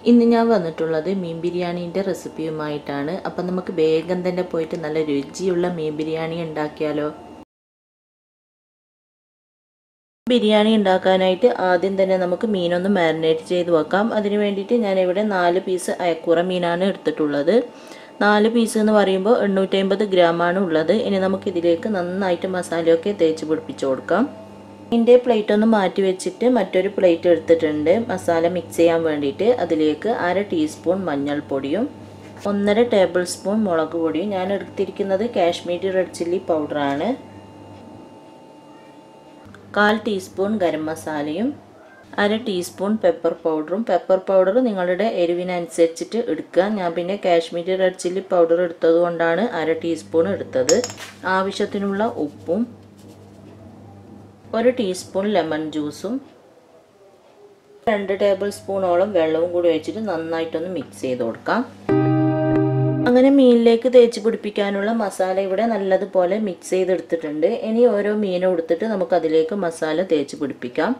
ഇന്ന് ഞാൻ വന്നിട്ടുള്ളത് മീൻ ബിരിയാണീൻ്റെ റെസിപ്പിയുമായിട്ടാണ് അപ്പം നമുക്ക് വേഗം തന്നെ പോയിട്ട് നല്ല രുചിയുള്ള മീൻ ബിരിയാണി ഉണ്ടാക്കിയാലോ ബിരിയാണി ഉണ്ടാക്കാനായിട്ട് ആദ്യം തന്നെ നമുക്ക് മീനൊന്ന് മാരിനേറ്റ് ചെയ്ത് വെക്കാം അതിന് വേണ്ടിയിട്ട് ഞാനിവിടെ നാല് പീസ് അയക്കുറ മീനാണ് എടുത്തിട്ടുള്ളത് നാല് പീസ് എന്ന് പറയുമ്പോൾ എണ്ണൂറ്റമ്പത് ഗ്രാമാണ് ഉള്ളത് ഇനി നമുക്കിതിലേക്ക് നന്നായിട്ട് മസാലയൊക്കെ തേച്ച് പിടിപ്പിച്ച് കൊടുക്കാം ഇതിൻ്റെ പ്ലേറ്റ് ഒന്ന് മാറ്റി വെച്ചിട്ട് മറ്റൊരു പ്ലേറ്റ് എടുത്തിട്ടുണ്ട് മസാല മിക്സ് ചെയ്യാൻ വേണ്ടിയിട്ട് അതിലേക്ക് അര ടീസ്പൂൺ മഞ്ഞൾപ്പൊടിയും ഒന്നര ടേബിൾ സ്പൂൺ മുളക് പൊടിയും ഞാൻ എടുത്തിരിക്കുന്നത് കാശ്മീരി റെഡ് ചില്ലി പൗഡറാണ് കാൽ ടീസ്പൂൺ ഗരം മസാലയും അര ടീസ്പൂൺ പെപ്പർ പൗഡറും പെപ്പർ പൗഡർ നിങ്ങളുടെ എരിവിനനുസരിച്ചിട്ട് എടുക്കുക ഞാൻ പിന്നെ കാശ്മീരി റെഡ് ചില്ലി പൗഡർ എടുത്തത് കൊണ്ടാണ് അര ടീസ്പൂൺ എടുത്തത് ആവശ്യത്തിനുള്ള ഉപ്പും ഒരു ടീസ്പൂൺ ലെമൺ ജ്യൂസും രണ്ട് ടേബിൾ സ്പൂണോളം വെള്ളവും കൂടി ഒഴിച്ചിട്ട് നന്നായിട്ടൊന്ന് മിക്സ് ചെയ്ത് കൊടുക്കാം അങ്ങനെ മീനിലേക്ക് തേച്ച് പിടിപ്പിക്കാനുള്ള മസാല ഇവിടെ നല്ലതുപോലെ മിക്സ് ചെയ്തെടുത്തിട്ടുണ്ട് ഇനി ഓരോ മീനും എടുത്തിട്ട് നമുക്ക് അതിലേക്ക് മസാല തേച്ച് പിടിപ്പിക്കാം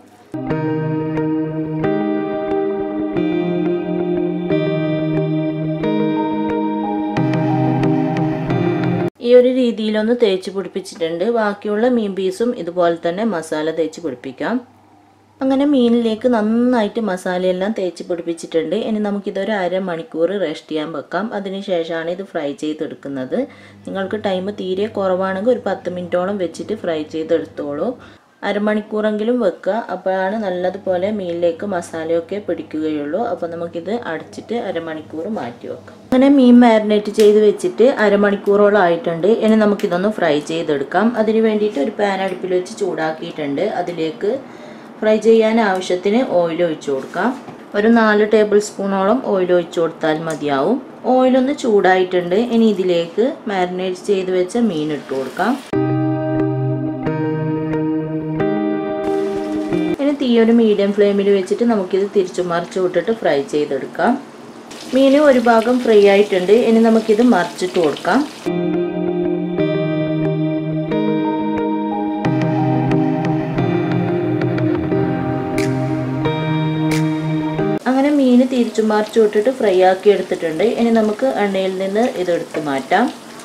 ഈ ഒരു രീതിയിലൊന്ന് തേച്ച് പിടിപ്പിച്ചിട്ടുണ്ട് ബാക്കിയുള്ള മീൻ പീസും ഇതുപോലെ തന്നെ മസാല തേച്ച് പിടിപ്പിക്കാം അങ്ങനെ മീനിലേക്ക് നന്നായിട്ട് മസാലയെല്ലാം തേച്ച് പിടിപ്പിച്ചിട്ടുണ്ട് ഇനി നമുക്കിതൊരു അരമണിക്കൂർ റെസ്റ്റ് ചെയ്യാൻ വെക്കാം അതിനുശേഷമാണ് ഇത് ഫ്രൈ ചെയ്തെടുക്കുന്നത് നിങ്ങൾക്ക് ടൈം തീരെ കുറവാണെങ്കിൽ ഒരു പത്ത് മിനിറ്റോളം വെച്ചിട്ട് ഫ്രൈ ചെയ്തെടുത്തോളൂ അരമണിക്കൂറെങ്കിലും വെക്കുക അപ്പോഴാണ് നല്ലതുപോലെ മീനിലേക്ക് മസാലയൊക്കെ പിടിക്കുകയുള്ളൂ അപ്പോൾ നമുക്കിത് അടച്ചിട്ട് അരമണിക്കൂർ മാറ്റി വെക്കാം അങ്ങനെ മീൻ മാരിനേറ്റ് ചെയ്ത് വെച്ചിട്ട് അരമണിക്കൂറോളം ആയിട്ടുണ്ട് ഇനി നമുക്കിതൊന്ന് ഫ്രൈ ചെയ്തെടുക്കാം അതിന് വേണ്ടിയിട്ട് ഒരു പാൻ അടുപ്പിൽ വെച്ച് ചൂടാക്കിയിട്ടുണ്ട് അതിലേക്ക് ഫ്രൈ ചെയ്യാൻ ആവശ്യത്തിന് ഓയിൽ ഒഴിച്ചു കൊടുക്കാം ഒരു നാല് ടേബിൾ സ്പൂണോളം ഓയിൽ ഒഴിച്ചു കൊടുത്താൽ മതിയാവും ഓയിലൊന്ന് ചൂടായിട്ടുണ്ട് ഇനി ഇതിലേക്ക് മാരിനേറ്റ് ചെയ്ത് വെച്ച മീൻ ഇട്ട് കൊടുക്കാം ഇനി തീ ഒരു മീഡിയം ഫ്ലെയിമിൽ വെച്ചിട്ട് നമുക്കിത് തിരിച്ചു മറിച്ച് വിട്ടിട്ട് ഫ്രൈ ചെയ്തെടുക്കാം മീൻ ഒരു ഭാഗം ഫ്രൈ ആയിട്ടുണ്ട് ഇനി നമുക്കിത് മറിച്ചിട്ട് കൊടുക്കാം അങ്ങനെ മീൻ തിരിച്ചു മറിച്ചു വിട്ടിട്ട് ഫ്രൈ ആക്കി എടുത്തിട്ടുണ്ട് ഇനി നമുക്ക് എണ്ണയിൽ നിന്ന് ഇതെടുത്ത് മാറ്റാം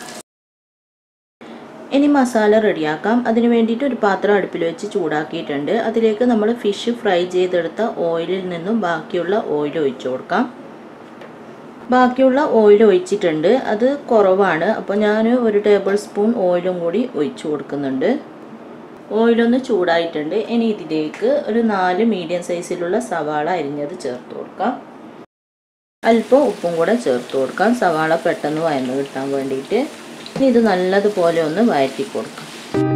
ഇനി മസാല റെഡിയാക്കാം അതിന് വേണ്ടിയിട്ട് ഒരു പാത്രം അടുപ്പിൽ വെച്ച് ചൂടാക്കിയിട്ടുണ്ട് അതിലേക്ക് നമ്മൾ ഫിഷ് ഫ്രൈ ചെയ്തെടുത്ത ഓയിലിൽ നിന്നും ബാക്കിയുള്ള ഓയിൽ ഒഴിച്ചു കൊടുക്കാം ബാക്കിയുള്ള ഓയിൽ ഒഴിച്ചിട്ടുണ്ട് അത് കുറവാണ് അപ്പോൾ ഞാൻ ഒരു ടേബിൾ സ്പൂൺ ഓയിലും കൂടി ഒഴിച്ചു കൊടുക്കുന്നുണ്ട് ഓയിലൊന്ന് ചൂടായിട്ടുണ്ട് ഇനി ഇതിലേക്ക് ഒരു നാല് മീഡിയം സൈസിലുള്ള സവാള അരിഞ്ഞത് ചേർത്ത് കൊടുക്കാം അല്പം ഉപ്പും കൂടെ ചേർത്ത് കൊടുക്കാം സവാള പെട്ടെന്ന് വയന്ന് കിട്ടാൻ വേണ്ടിയിട്ട് ഇനി ഇത് നല്ലതുപോലെ ഒന്ന് വയറ്റി കൊടുക്കാം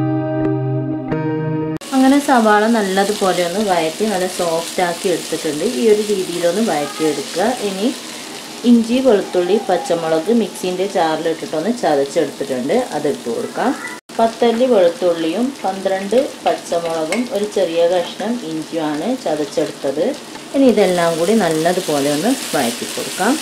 അങ്ങനെ സവാള നല്ലതുപോലെ ഒന്ന് വയറ്റി നല്ല സോഫ്റ്റ് ആക്കി എടുത്തിട്ടുണ്ട് ഈ ഒരു രീതിയിലൊന്ന് വയറ്റി എടുക്കുക ഇനി ഇഞ്ചി വെളുത്തുള്ളി പച്ചമുളക് മിക്സീൻ്റെ ചാറിലിട്ടിട്ടൊന്ന് ചതച്ചെടുത്തിട്ടുണ്ട് അതിട്ട് കൊടുക്കാം പത്തല്ലി വെളുത്തുള്ളിയും പന്ത്രണ്ട് പച്ചമുളകും ഒരു ചെറിയ കഷ്ണം ഇഞ്ചിയുമാണ് ചതച്ചെടുത്തത് ഇനി ഇതെല്ലാം കൂടി നല്ലതുപോലെ ഒന്ന് വഴറ്റി കൊടുക്കാം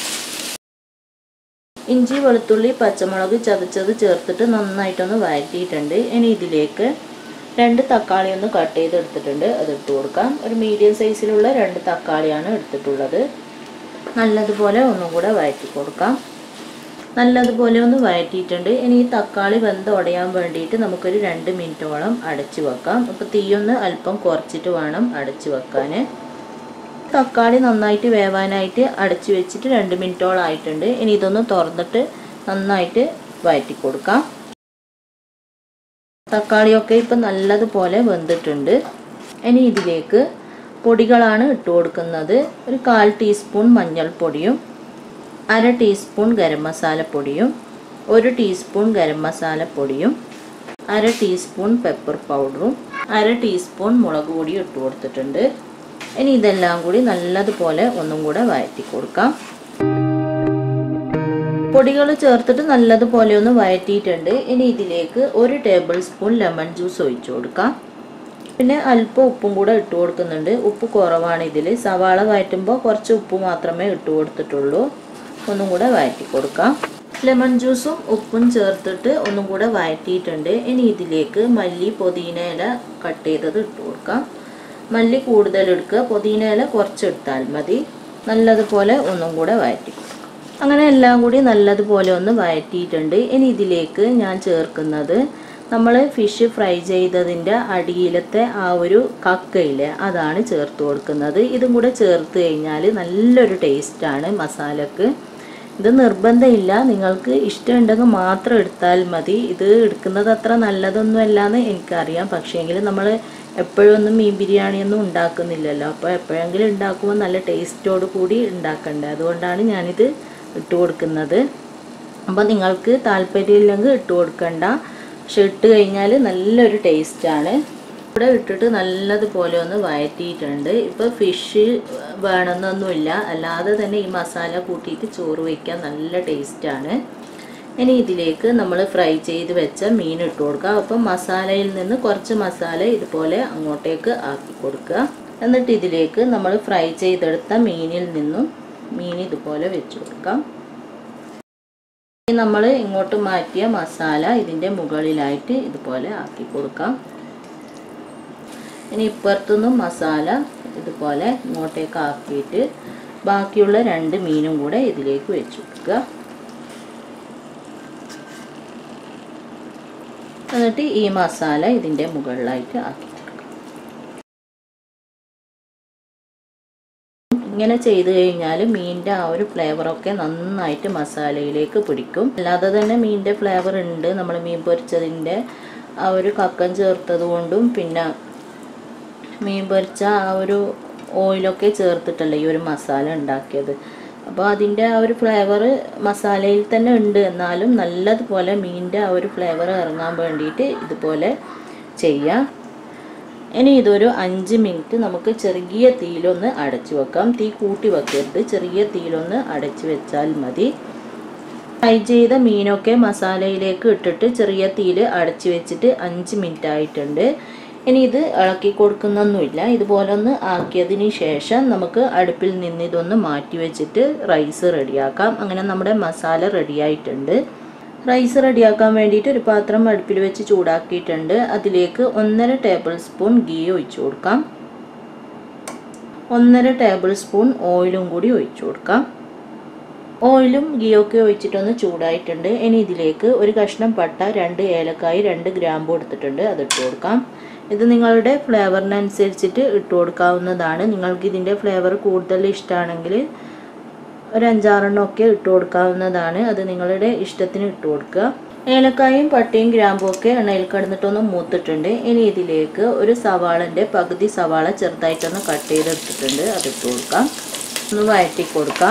ഇഞ്ചി വെളുത്തുള്ളി പച്ചമുളക് ചതച്ചത് ചേർത്തിട്ട് നന്നായിട്ടൊന്ന് വഴറ്റിയിട്ടുണ്ട് ഇനി ഇതിലേക്ക് രണ്ട് തക്കാളി ഒന്ന് കട്ട് ചെയ്തെടുത്തിട്ടുണ്ട് അത് ഇട്ട് കൊടുക്കാം ഒരു മീഡിയം സൈസിലുള്ള രണ്ട് തക്കാളിയാണ് എടുത്തിട്ടുള്ളത് നല്ലതുപോലെ ഒന്നും കൂടെ വഴറ്റി കൊടുക്കാം നല്ലതുപോലെ ഒന്ന് വഴറ്റിയിട്ടുണ്ട് ഇനി ഈ തക്കാളി വെന്ത് ഉടയാൻ വേണ്ടിയിട്ട് നമുക്കൊരു രണ്ട് മിനിറ്റോളം അടച്ചു വെക്കാം അപ്പോൾ തീയൊന്ന് അല്പം കുറച്ചിട്ട് വേണം അടച്ചു വെക്കാൻ തക്കാളി നന്നായിട്ട് വേവാനായിട്ട് അടച്ചു വെച്ചിട്ട് രണ്ട് മിനിറ്റോളം ആയിട്ടുണ്ട് ഇനി ഇതൊന്ന് തുറന്നിട്ട് നന്നായിട്ട് വഴറ്റി കൊടുക്കാം തക്കാളിയൊക്കെ ഇപ്പം നല്ലതുപോലെ വെന്തിട്ടുണ്ട് ഇനി ഇതിലേക്ക് പൊടികളാണ് ഇട്ട് കൊടുക്കുന്നത് ഒരു കാൽ ടീസ്പൂൺ മഞ്ഞൾപ്പൊടിയും അര ടീസ്പൂൺ ഗരം മസാലപ്പൊടിയും ഒരു ടീസ്പൂൺ ഗരം മസാലപ്പൊടിയും അര ടീസ്പൂൺ പെപ്പർ പൗഡറും അര ടീസ്പൂൺ മുളക് പൊടിയും ഇട്ട് കൊടുത്തിട്ടുണ്ട് ഇനി ഇതെല്ലാം കൂടി നല്ലതുപോലെ ഒന്നും കൂടെ വഴറ്റി കൊടുക്കാം പൊടികൾ ചേർത്തിട്ട് നല്ലതുപോലെ ഒന്ന് വഴറ്റിയിട്ടുണ്ട് ഇനി ഇതിലേക്ക് ഒരു ടേബിൾ സ്പൂൺ ലെമൺ ജ്യൂസ് ഒഴിച്ചു കൊടുക്കാം പിന്നെ അല്പം ഉപ്പും കൂടെ ഇട്ട് കൊടുക്കുന്നുണ്ട് ഉപ്പ് കുറവാണ് ഇതിൽ സവാള വഴറ്റുമ്പോൾ കുറച്ച് ഉപ്പ് മാത്രമേ ഇട്ട് കൊടുത്തിട്ടുള്ളൂ ഒന്നും കൂടെ വഴറ്റി കൊടുക്കാം ലെമൺ ജ്യൂസും ഉപ്പും ചേർത്തിട്ട് ഒന്നും കൂടെ വഴറ്റിയിട്ടുണ്ട് ഇനി ഇതിലേക്ക് മല്ലി പുതിന ഇല കട്ട് ചെയ്തത് ഇട്ട് കൊടുക്കാം മല്ലി കൂടുതൽ എടുക്കുക പുതിന ഇല കുറച്ച് എടുത്താൽ മതി നല്ലതുപോലെ ഒന്നും കൂടെ വഴറ്റി അങ്ങനെ എല്ലാം കൂടി നല്ലതുപോലെ ഒന്ന് വഴറ്റിയിട്ടുണ്ട് ഇനി ഇതിലേക്ക് ഞാൻ ചേർക്കുന്നത് നമ്മൾ ഫിഷ് ഫ്രൈ ചെയ്തതിൻ്റെ അടിയിലത്തെ ആ ഒരു കക്കയില്ലേ അതാണ് ചേർത്ത് കൊടുക്കുന്നത് ഇതും കൂടെ ചേർത്ത് കഴിഞ്ഞാൽ നല്ലൊരു ടേസ്റ്റാണ് മസാലക്ക് ഇത് നിർബന്ധമില്ല നിങ്ങൾക്ക് ഇഷ്ടമുണ്ടെങ്കിൽ മാത്രം എടുത്താൽ മതി ഇത് എടുക്കുന്നത് അത്ര നല്ലതൊന്നും അല്ലാന്ന് എനിക്കറിയാം പക്ഷേങ്കിൽ നമ്മൾ എപ്പോഴും ഒന്നും മീൻ ബിരിയാണിയൊന്നും ഉണ്ടാക്കുന്നില്ലല്ലോ അപ്പോൾ എപ്പോഴെങ്കിലും ഉണ്ടാക്കുമ്പോൾ നല്ല ടേസ്റ്റോട് കൂടി ഉണ്ടാക്കണ്ടേ അതുകൊണ്ടാണ് ഞാനിത് ഇട്ട് കൊടുക്കുന്നത് അപ്പോൾ നിങ്ങൾക്ക് താല്പര്യമില്ലെങ്കിൽ ഇട്ട് കൊടുക്കണ്ട പക്ഷെ ഇട്ട് കഴിഞ്ഞാൽ നല്ലൊരു ടേസ്റ്റാണ് ഇവിടെ ഇട്ടിട്ട് നല്ലതുപോലെ ഒന്ന് വഴറ്റിയിട്ടുണ്ട് ഇപ്പോൾ ഫിഷ് വേണമെന്നൊന്നുമില്ല അല്ലാതെ തന്നെ ഈ മസാല കൂട്ടിയിട്ട് ചോറ് വയ്ക്കാൻ നല്ല ടേസ്റ്റാണ് ഇനി ഇതിലേക്ക് നമ്മൾ ഫ്രൈ ചെയ്ത് വെച്ച മീൻ ഇട്ട് കൊടുക്കുക അപ്പം മസാലയിൽ നിന്ന് കുറച്ച് മസാല ഇതുപോലെ അങ്ങോട്ടേക്ക് ആക്കി കൊടുക്കുക എന്നിട്ട് ഇതിലേക്ക് നമ്മൾ ഫ്രൈ ചെയ്തെടുത്ത മീനിൽ നിന്നും മീൻ ഇതുപോലെ വെച്ച് കൊടുക്കാം നമ്മൾ ഇങ്ങോട്ട് മാറ്റിയ മസാല ഇതിൻ്റെ മുകളിലായിട്ട് ഇതുപോലെ ആക്കി കൊടുക്കാം ഇനി ഇപ്പുറത്തുനിന്നും മസാല ഇതുപോലെ ഇങ്ങോട്ടേക്ക് ആക്കിയിട്ട് ബാക്കിയുള്ള രണ്ട് മീനും കൂടെ ഇതിലേക്ക് വെച്ച് കൊടുക്കുക എന്നിട്ട് ഈ മസാല ഇതിൻ്റെ മുകളിലായിട്ട് ആക്കി ഇങ്ങനെ ചെയ്ത് കഴിഞ്ഞാൽ മീനിൻ്റെ ആ ഒരു ഫ്ലേവറൊക്കെ നന്നായിട്ട് മസാലയിലേക്ക് പിടിക്കും അല്ലാതെ തന്നെ മീനിൻ്റെ ഫ്ലേവർ ഉണ്ട് നമ്മൾ മീൻ പൊരിച്ചതിൻ്റെ ആ ഒരു കക്കൻ ചേർത്തത് കൊണ്ടും പിന്നെ മീൻ പൊരിച്ച ആ ഒരു ഓയിലൊക്കെ ചേർത്തിട്ടല്ലേ ഈ ഒരു മസാല ഉണ്ടാക്കിയത് അപ്പോൾ അതിൻ്റെ ആ ഒരു ഫ്ലേവർ മസാലയിൽ തന്നെ ഉണ്ട് എന്നാലും നല്ലതുപോലെ മീനിൻ്റെ ആ ഒരു ഫ്ലേവർ ഇറങ്ങാൻ വേണ്ടിയിട്ട് ഇതുപോലെ ചെയ്യാം ഇനി ഇതൊരു അഞ്ച് മിനിറ്റ് നമുക്ക് ചെറിയ തീയിലൊന്ന് അടച്ചു വെക്കാം തീ കൂട്ടി വെക്കരുത് ചെറിയ തീയിലൊന്ന് അടച്ചു വെച്ചാൽ മതി ഫ്രൈ ചെയ്ത മീനൊക്കെ മസാലയിലേക്ക് ഇട്ടിട്ട് ചെറിയ തീയിൽ അടച്ചു വെച്ചിട്ട് അഞ്ച് മിനിറ്റ് ആയിട്ടുണ്ട് ഇനി ഇത് ഇളക്കി കൊടുക്കുന്നൊന്നുമില്ല ഇതുപോലെ ഒന്ന് ആക്കിയതിന് ശേഷം നമുക്ക് അടുപ്പിൽ നിന്ന് ഇതൊന്ന് മാറ്റി വെച്ചിട്ട് റൈസ് റെഡിയാക്കാം അങ്ങനെ നമ്മുടെ മസാല റെഡിയായിട്ടുണ്ട് റൈസ് റെഡിയാക്കാൻ വേണ്ടിയിട്ട് ഒരു പാത്രം അടുപ്പിൽ വെച്ച് ചൂടാക്കിയിട്ടുണ്ട് അതിലേക്ക് ഒന്നര ടേബിൾ സ്പൂൺ ഗീ ഒഴിച്ചു കൊടുക്കാം ഒന്നര ടേബിൾ സ്പൂൺ ഓയിലും കൂടി ഒഴിച്ചു കൊടുക്കാം ഓയിലും ഗീയൊക്കെ ഒഴിച്ചിട്ടൊന്ന് ചൂടായിട്ടുണ്ട് ഇനി ഇതിലേക്ക് ഒരു കഷ്ണം പട്ട രണ്ട് ഏലക്കായി രണ്ട് ഗ്രാമ്പു എടുത്തിട്ടുണ്ട് അതിട്ട് കൊടുക്കാം ഇത് നിങ്ങളുടെ ഫ്ലേവറിനനുസരിച്ചിട്ട് ഇട്ട് കൊടുക്കാവുന്നതാണ് നിങ്ങൾക്ക് ഇതിൻ്റെ ഫ്ലേവർ കൂടുതൽ ഇഷ്ടമാണെങ്കിൽ ഒരു അഞ്ചാറെണ്ണം ഒക്കെ ഇട്ട് കൊടുക്കാവുന്നതാണ് അത് നിങ്ങളുടെ ഇഷ്ടത്തിന് ഇട്ട് കൊടുക്കുക ഏലക്കായും പട്ടയും ഗ്രാമ്പും ഒക്കെ എണ്ണയിൽ കിടന്നിട്ടൊന്ന് മൂത്തിട്ടുണ്ട് ഇനി ഇതിലേക്ക് ഒരു സവാളൻ്റെ പകുതി സവാള ചെറുതായിട്ടൊന്ന് കട്ട് ചെയ്തെടുത്തിട്ടുണ്ട് അതിട്ട് കൊടുക്കാം ഒന്ന് വഴറ്റി കൊടുക്കാം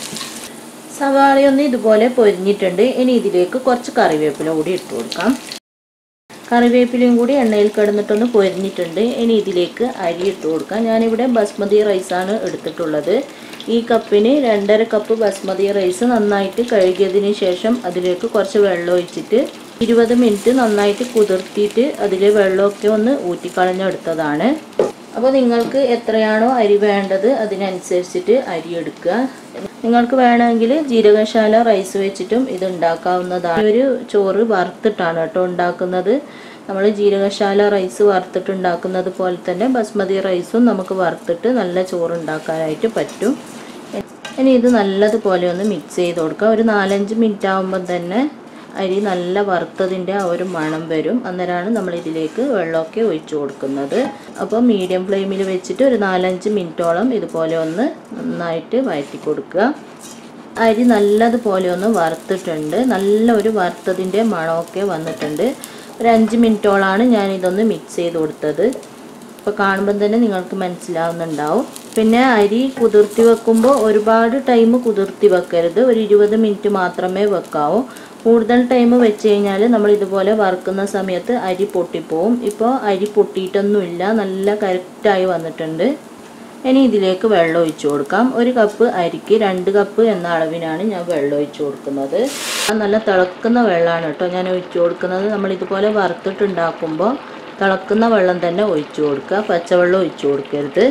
സവാളയൊന്ന് ഇതുപോലെ പൊരിഞ്ഞിട്ടുണ്ട് ഇനി ഇതിലേക്ക് കുറച്ച് കറിവേപ്പില കൂടി ഇട്ട് കൊടുക്കാം കറിവേപ്പിലയും കൂടി എണ്ണയിൽ കിടന്നിട്ടൊന്ന് പൊരിഞ്ഞിട്ടുണ്ട് ഇനി ഇതിലേക്ക് അരി ഇട്ട് കൊടുക്കാം ഞാനിവിടെ ബസ്മതി റൈസാണ് എടുത്തിട്ടുള്ളത് ഈ കപ്പിന് രണ്ടര കപ്പ് ബസ്മതി റൈസ് നന്നായിട്ട് കഴുകിയതിന് ശേഷം അതിലേക്ക് കുറച്ച് വെള്ളം ഒഴിച്ചിട്ട് ഇരുപത് മിനിറ്റ് നന്നായിട്ട് കുതിർത്തിയിട്ട് അതിൽ വെള്ളമൊക്കെ ഒന്ന് ഊറ്റിക്കളഞ്ഞെടുത്തതാണ് അപ്പോൾ നിങ്ങൾക്ക് എത്രയാണോ അരി വേണ്ടത് അതിനനുസരിച്ചിട്ട് അരി എടുക്കുക നിങ്ങൾക്ക് വേണമെങ്കിൽ ജീരകശാല റൈസ് വെച്ചിട്ടും ഇത് ഉണ്ടാക്കാവുന്നതാണ് ഒരു ചോറ് വറുത്തിട്ടാണ് കേട്ടോ ഉണ്ടാക്കുന്നത് നമ്മൾ ജീരകശാല റൈസ് വറുത്തിട്ട് ഉണ്ടാക്കുന്നത് പോലെ തന്നെ ബസ്മതി റൈസും നമുക്ക് വറുത്തിട്ട് നല്ല ചോറ് ഉണ്ടാക്കാനായിട്ട് പറ്റും ഇനി ഇത് നല്ലതുപോലെ ഒന്ന് മിക്സ് ചെയ്ത് കൊടുക്കുക ഒരു നാലഞ്ച് മിനിറ്റ് ആകുമ്പം തന്നെ അരി നല്ല വറുത്തതിൻ്റെ ആ ഒരു മണം വരും അന്നേരമാണ് നമ്മൾ ഇതിലേക്ക് വെള്ളമൊക്കെ ഒഴിച്ചു കൊടുക്കുന്നത് അപ്പോൾ മീഡിയം ഫ്ലെയിമിൽ വെച്ചിട്ട് ഒരു നാലഞ്ച് മിനിറ്റോളം ഇതുപോലെ ഒന്ന് നന്നായിട്ട് വഴറ്റി കൊടുക്കുക അരി നല്ലതുപോലെ ഒന്ന് വറുത്തിട്ടുണ്ട് നല്ല ഒരു വറുത്തതിൻ്റെ മണമൊക്കെ വന്നിട്ടുണ്ട് ഒരു അഞ്ച് മിനിറ്റോളാണ് ഞാൻ ഇതൊന്ന് മിക്സ് ചെയ്ത് കൊടുത്തത് ഇപ്പോൾ കാണുമ്പം തന്നെ നിങ്ങൾക്ക് മനസ്സിലാവുന്നുണ്ടാവും പിന്നെ അരി കുതിർത്തി വെക്കുമ്പോൾ ഒരുപാട് ടൈം കുതിർത്തി വെക്കരുത് ഒരു ഇരുപത് മിനിറ്റ് മാത്രമേ വെക്കാവൂ കൂടുതൽ ടൈം വെച്ച് കഴിഞ്ഞാൽ നമ്മൾ ഇതുപോലെ വറുക്കുന്ന സമയത്ത് അരി പൊട്ടിപ്പോവും ഇപ്പോൾ അരി പൊട്ടിയിട്ടൊന്നുമില്ല നല്ല കറക്റ്റായി വന്നിട്ടുണ്ട് ഇനി ഇതിലേക്ക് വെള്ളം ഒഴിച്ചു കൊടുക്കാം ഒരു കപ്പ് അരിക്ക് രണ്ട് കപ്പ് എന്ന അളവിനാണ് ഞാൻ വെള്ളം ഒഴിച്ചു കൊടുക്കുന്നത് അത് നല്ല തിളക്കുന്ന വെള്ളമാണ് കേട്ടോ ഞാൻ ഒഴിച്ചു കൊടുക്കുന്നത് നമ്മൾ ഇതുപോലെ വറുത്തിട്ടുണ്ടാക്കുമ്പോൾ തിളക്കുന്ന വെള്ളം തന്നെ ഒഴിച്ചു കൊടുക്കുക പച്ചവെള്ളം ഒഴിച്ചു കൊടുക്കരുത്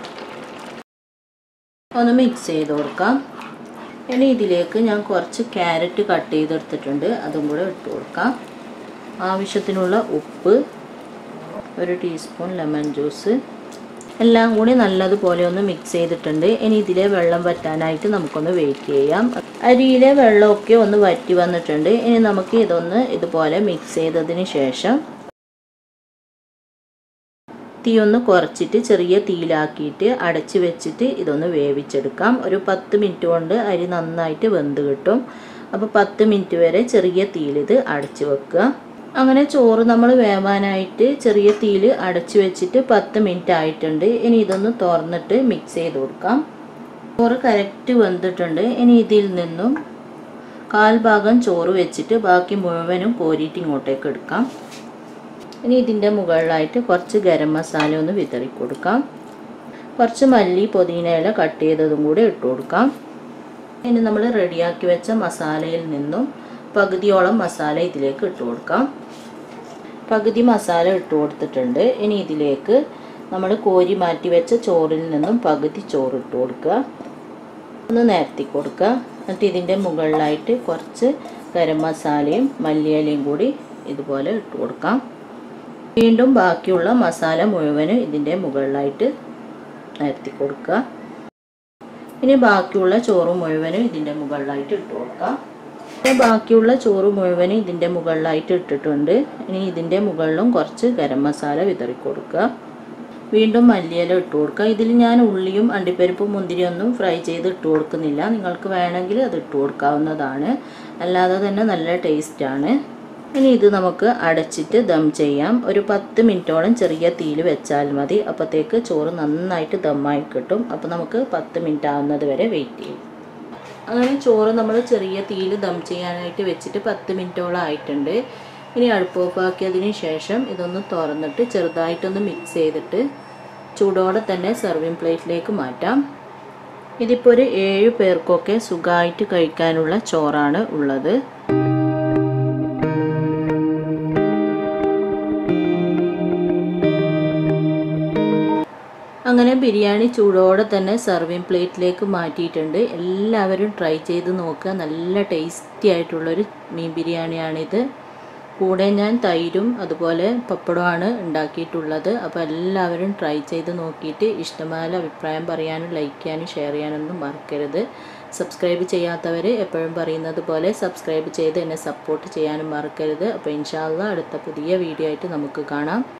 ഒന്ന് മിക്സ് ചെയ്ത് കൊടുക്കാം ഇനി ഇതിലേക്ക് ഞാൻ കുറച്ച് ക്യാരറ്റ് കട്ട് ചെയ്തെടുത്തിട്ടുണ്ട് അതും കൂടെ ഇട്ട് കൊടുക്കാം ആവശ്യത്തിനുള്ള ഉപ്പ് ഒരു ടീസ്പൂൺ ലെമൺ ജ്യൂസ് എല്ലാം കൂടി നല്ലതുപോലെ ഒന്ന് മിക്സ് ചെയ്തിട്ടുണ്ട് ഇനി ഇതിലെ വെള്ളം വറ്റാനായിട്ട് നമുക്കൊന്ന് വെയിറ്റ് ചെയ്യാം അരിയിലെ വെള്ളമൊക്കെ ഒന്ന് വറ്റി വന്നിട്ടുണ്ട് ഇനി നമുക്ക് ഇതൊന്ന് ഇതുപോലെ മിക്സ് ചെയ്തതിന് ശേഷം തീ ഒന്ന് കുറച്ചിട്ട് ചെറിയ തീയിലാക്കിയിട്ട് അടച്ച് വെച്ചിട്ട് ഇതൊന്ന് വേവിച്ചെടുക്കാം ഒരു പത്ത് മിനിറ്റ് കൊണ്ട് അരി നന്നായിട്ട് വെന്ത് കിട്ടും അപ്പോൾ പത്ത് മിനിറ്റ് വരെ ചെറിയ തീയിൽ ഇത് അടച്ച് വെക്കുക അങ്ങനെ ചോറ് നമ്മൾ വേവാനായിട്ട് ചെറിയ തീയിൽ അടച്ച് വെച്ചിട്ട് പത്ത് മിനിറ്റ് ആയിട്ടുണ്ട് ഇനി ഇതൊന്ന് തുറന്നിട്ട് മിക്സ് ചെയ്ത് കൊടുക്കാം ചോറ് കറക്റ്റ് വെന്തിട്ടുണ്ട് ഇനി ഇതിൽ നിന്നും കാൽ ഭാഗം ചോറ് വെച്ചിട്ട് ബാക്കി മുഴുവനും കോരിയിട്ട് ഇങ്ങോട്ടേക്ക് എടുക്കാം ഇനി ഇതിൻ്റെ മുകളിലായിട്ട് കുറച്ച് ഗരം മസാല ഒന്ന് വിതറി കൊടുക്കാം കുറച്ച് മല്ലി പുതിന ഇല കട്ട് ചെയ്തതും കൂടി ഇട്ട് കൊടുക്കാം ഇനി നമ്മൾ റെഡിയാക്കി വെച്ച മസാലയിൽ നിന്നും പകുതിയോളം മസാല ഇതിലേക്ക് ഇട്ട് കൊടുക്കാം പകുതി മസാല ഇട്ട് കൊടുത്തിട്ടുണ്ട് ഇനി ഇതിലേക്ക് നമ്മൾ കോരി മാറ്റി വെച്ച ചോറിൽ നിന്നും പകുതി ചോറ് ഇട്ട് കൊടുക്കുക ഒന്ന് നിരത്തി കൊടുക്കുക എന്നിട്ട് ഇതിൻ്റെ മുകളിലായിട്ട് കുറച്ച് ഗരം മസാലയും മല്ലിയിലയും കൂടി ഇതുപോലെ ഇട്ട് കൊടുക്കാം വീണ്ടും ബാക്കിയുള്ള മസാല മുഴുവനും ഇതിൻ്റെ മുകളിലായിട്ട് നിരത്തി കൊടുക്കുക ഇനി ബാക്കിയുള്ള ചോറ് മുഴുവനും ഇതിൻ്റെ മുകളിലായിട്ട് ഇട്ട് കൊടുക്കാം പിന്നെ ബാക്കിയുള്ള ചോറ് മുഴുവനും ഇതിൻ്റെ മുകളിലായിട്ട് ഇട്ടിട്ടുണ്ട് ഇനി ഇതിൻ്റെ മുകളിലും കുറച്ച് ഗരം മസാല വിതറി കൊടുക്കുക വീണ്ടും മല്ലിയില ഇട്ട് കൊടുക്കുക ഇതിൽ ഞാൻ ഉള്ളിയും അണ്ടിപ്പരിപ്പും മുന്തിരിയൊന്നും ഫ്രൈ ചെയ്ത് ഇട്ട് കൊടുക്കുന്നില്ല നിങ്ങൾക്ക് വേണമെങ്കിൽ അത് ഇട്ട് കൊടുക്കാവുന്നതാണ് അല്ലാതെ തന്നെ നല്ല ടേസ്റ്റാണ് ഇനി ഇത് നമുക്ക് അടച്ചിട്ട് ദം ചെയ്യാം ഒരു പത്ത് മിനിറ്റോളം ചെറിയ തീയിൽ വെച്ചാൽ മതി അപ്പോഴത്തേക്ക് ചോറ് നന്നായിട്ട് ദമ്മായി കിട്ടും അപ്പോൾ നമുക്ക് പത്ത് മിനിറ്റ് ആവുന്നത് വരെ വെയിറ്റ് ചെയ്യും അങ്ങനെ ചോറ് നമ്മൾ ചെറിയ തീയിൽ ദം ചെയ്യാനായിട്ട് വെച്ചിട്ട് പത്ത് മിനിറ്റോളം ആയിട്ടുണ്ട് ഇനി അടുപ്പ് ഓഫാക്കിയതിന് ശേഷം ഇതൊന്ന് തുറന്നിട്ട് ചെറുതായിട്ടൊന്ന് മിക്സ് ചെയ്തിട്ട് ചൂടോടെ തന്നെ സെർവിങ് പ്ലേറ്റിലേക്ക് മാറ്റാം ഇതിപ്പോൾ ഒരു ഏഴ് പേർക്കൊക്കെ സുഖമായിട്ട് കഴിക്കാനുള്ള ചോറാണ് ഉള്ളത് അങ്ങനെ ബിരിയാണി ചൂടോടെ തന്നെ സെർവിങ് പ്ലേറ്റിലേക്ക് മാറ്റിയിട്ടുണ്ട് എല്ലാവരും ട്രൈ ചെയ്ത് നോക്കുക നല്ല ടേസ്റ്റി ആയിട്ടുള്ളൊരു മീൻ ബിരിയാണിയാണിത് കൂടെ ഞാൻ തൈരും അതുപോലെ പപ്പടമാണ് ഉണ്ടാക്കിയിട്ടുള്ളത് അപ്പോൾ എല്ലാവരും ട്രൈ ചെയ്ത് നോക്കിയിട്ട് ഇഷ്ടമായ അഭിപ്രായം പറയാനും ലൈക്ക് ചെയ്യാനും ഷെയർ ചെയ്യാനൊന്നും മറക്കരുത് സബ്സ്ക്രൈബ് ചെയ്യാത്തവർ എപ്പോഴും പറയുന്നത് പോലെ സബ്സ്ക്രൈബ് ചെയ്ത് എന്നെ സപ്പോർട്ട് ചെയ്യാനും മറക്കരുത് അപ്പോൾ ഇൻഷാല്ല അടുത്ത പുതിയ വീഡിയോ ആയിട്ട് നമുക്ക് കാണാം